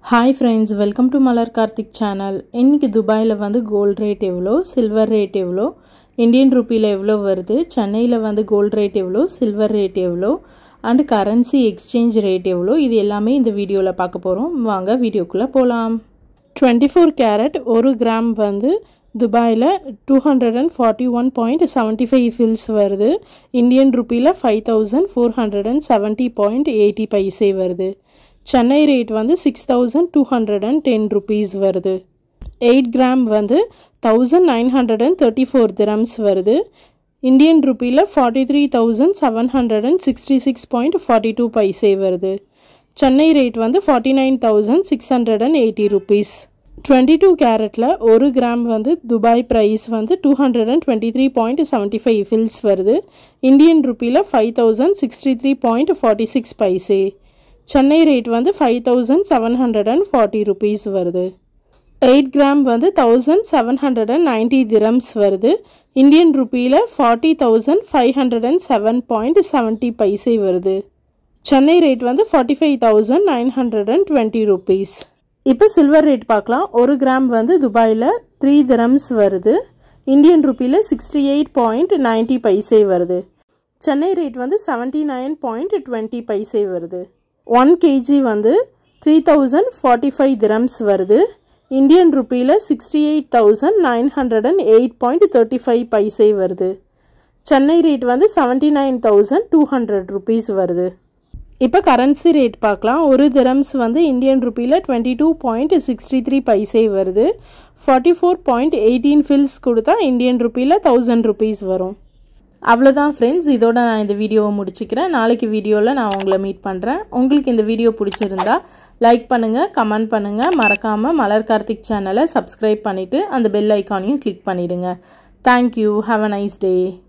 hi friends welcome to Malar Karthik channel இன்றைக்கி துபாயில் வந்து கோல்ட் ரேட் எவ்வளோ சில்வர் ரேட் எவ்வளோ இந்தியன் ருப்பியில் எவ்வளோ வருது சென்னையில் வந்து கோல்ட் ரேட் எவ்வளோ சில்வர் ரேட் எவ்வளோ அண்டு கரன்சி எக்ஸ்சேஞ்ச் ரேட் எவ்வளோ இது எல்லாமே இந்த வீடியோவில் பார்க்க போகிறோம் வாங்க வீடியோக்குள்ளே போகலாம் டுவெண்ட்டி ஃபோர் கேரட் ஒரு கிராம் வந்து துபாயில் two hundred and forty one point seventy five fils வருது இந்தியன் ருப்பியில் five thousand four hundred and seventy point eighty பைசே வருது சென்னை ரேட் வந்து six thousand two hundred and ten rupees வருது எயிட் கிராம் வந்து thousand nine hundred and thirty four dirhams வருது Indian ருப்பியில் forty three thousand seven hundred and sixty six point forty two பைசே வருது Chennai rate வந்து forty nine thousand six hundred and eighty rupees twenty two கேரட்டில் ஒரு gram வந்து Dubai price வந்து two hundred and twenty three point seventy five fils வருது Indian ருப்பியில் five thousand sixty three point forty six பைசே Chennai rate வந்து five thousand seven hundred and forty rupees வருது eight gram வந்து thousand seven hundred and ninety dirhams வருது Indian ருப்பியில் forty thousand five hundred and seven point seventy பைசே வருது Chennai rate வந்து forty five thousand nine hundred and twenty rupees இப்போ silver rate பார்க்கலாம் ஒரு கிராம் வந்து துபாயில் த்ரீ திரம்ஸ் வருது இந்தியன் ருப்பியில் சிக்ஸ்டி எயிட் பாயிண்ட் நைன்ட்டி பைசே வருது சென்னை ரேட் வந்து செவன்ட்டி நைன் பாயிண்ட் டுவெண்ட்டி பைசே வருது ஒன் கேஜி வந்து three thousand forty five dirhams வருது இந்தியன் ருப்பியில் sixty eight thousand nine hundred and eight point thirty five பைசே வருது சென்னை ரேட் வந்து seventy nine thousand two hundred rupees வருது இப்போ கரன்சி ரேட் பார்க்கலாம் ஒரு திரம்ஸ் வந்து இந்தியன் ருப்பியில் twenty two point sixty three பைசே வருது forty four point eighteen fils கொடுத்தா இந்தியன் ருப்பியில் தௌசண்ட் ருபீஸ் வரும் அவ்வளோதான் ஃப்ரெண்ட்ஸ் இதோட நான் இந்த வீடியோவை முடிச்சுக்கிறேன் நாளைக்கு வீடியோவில் நான் உங்களை மீட் பண்ணுறேன் உங்களுக்கு இந்த வீடியோ பிடிச்சிருந்தா லைக் பண்ணுங்கள் கமெண்ட் பண்ணுங்கள் மறக்காமல் மலர் கார்த்திக் சேனலை சப்ஸ்கிரைப் பண்ணிவிட்டு அந்த பெல் ஐக்கானையும் கிளிக் பண்ணிவிடுங்க thank you have a nice day